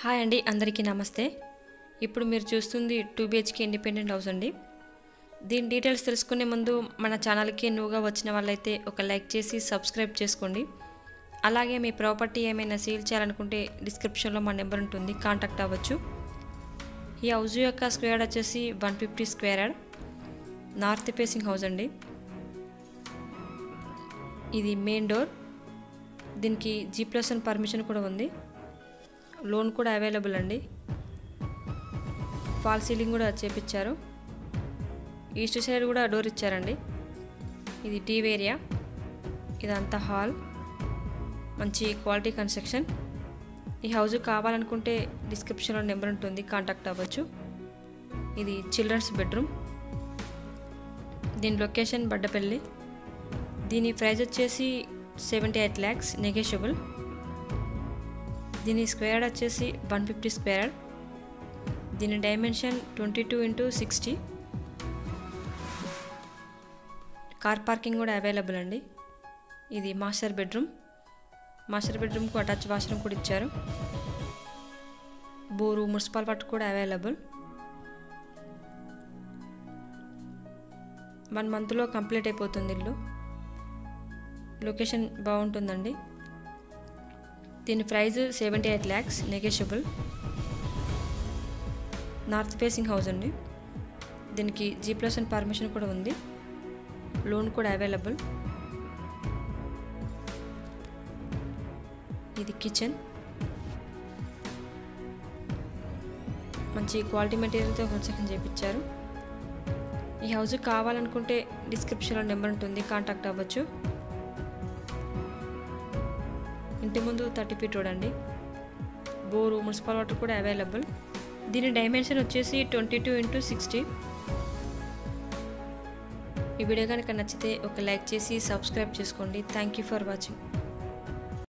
hi అండి అందరికీ నమస్తే ఇప్పుడు మీరు చూస్తుంది టూ బిహెచ్కే ఇండిపెండెంట్ హౌస్ అండి దీని డీటెయిల్స్ తెలుసుకునే ముందు మన ఛానల్కి నువ్వుగా వచ్చిన వాళ్ళైతే ఒక లైక్ చేసి సబ్స్క్రైబ్ చేసుకోండి అలాగే మీ ప్రాపర్టీ ఏమైనా సేల్ చేయాలనుకుంటే డిస్క్రిప్షన్లో మా నెంబర్ ఉంటుంది కాంటాక్ట్ అవ్వచ్చు ఈ హౌస్ యొక్క స్క్వేర్ వచ్చేసి one fifty square yard north facing house అండి ఇది మెయిన్ డోర్ దీనికి జీ ప్లస్ వన్ పర్మిషన్ కూడా ఉంది లోన్ కూడా అవైలబుల్ అండి ఫాల్ సీలింగ్ కూడా చేపించారు ఈస్ట్ సైడ్ కూడా డోర్ ఇచ్చారండి ఇది టీవ్ ఏరియా ఇదంతా హాల్ మంచి క్వాలిటీ కన్స్ట్రక్షన్ ఈ హౌస్ కావాలనుకుంటే డిస్క్రిప్షన్లో నెంబర్ ఉంటుంది కాంటాక్ట్ అవ్వచ్చు ఇది చిల్డ్రన్స్ బెడ్రూమ్ దీని లొకేషన్ బడ్డపల్లి దీని ప్రైస్ వచ్చేసి సెవెంటీ ఎయిట్ ల్యాక్స్ నెగోషియబుల్ దీని స్క్వేర్ వచ్చేసి వన్ ఫిఫ్టీ స్క్వేర్ దీని dimension twenty two into sixty car parking కూడా అవైలబుల్ అండి ఇది మాస్టర్ బెడ్రూమ్ మాస్టర్ బెడ్రూమ్కు అటాచ్ వాష్రూమ్ కూడా ఇచ్చారు బోరు మున్సిపల్ వాటర్ కూడా అవైలబుల్ వన్ మంత్లో కంప్లీట్ అయిపోతుంది ఇల్లు లొకేషన్ బాగుంటుందండి దీని price seventy eight lakhs negotiable north facing house అండి దీనికి జీ ప్లస్ వన్ పర్మిషన్ కూడా ఉంది లోన్ కూడా అవైలబుల్ ఇది కిచెన్ మంచి క్వాలిటీ మెటీరియల్తో కన్స్ట్రక్షన్ చేయించారు ఈ హౌస్ కావాలనుకుంటే డిస్క్రిప్షన్లో నెంబర్ ఉంటుంది కాంటాక్ట్ అవ్వచ్చు ఇంటి ముందు థర్టీ ఫీట్ రోడ్ అండి బోరు మున్సిపల్ వాటర్ కూడా అవైలబుల్ దీని డైమెన్షన్ వచ్చేసి ట్వంటీ టూ ఇంటూ సిక్స్టీ ఈ వీడియో కనుక నచ్చితే ఒక లైక్ చేసి సబ్స్క్రైబ్ చేసుకోండి థ్యాంక్ యూ ఫర్ వాచింగ్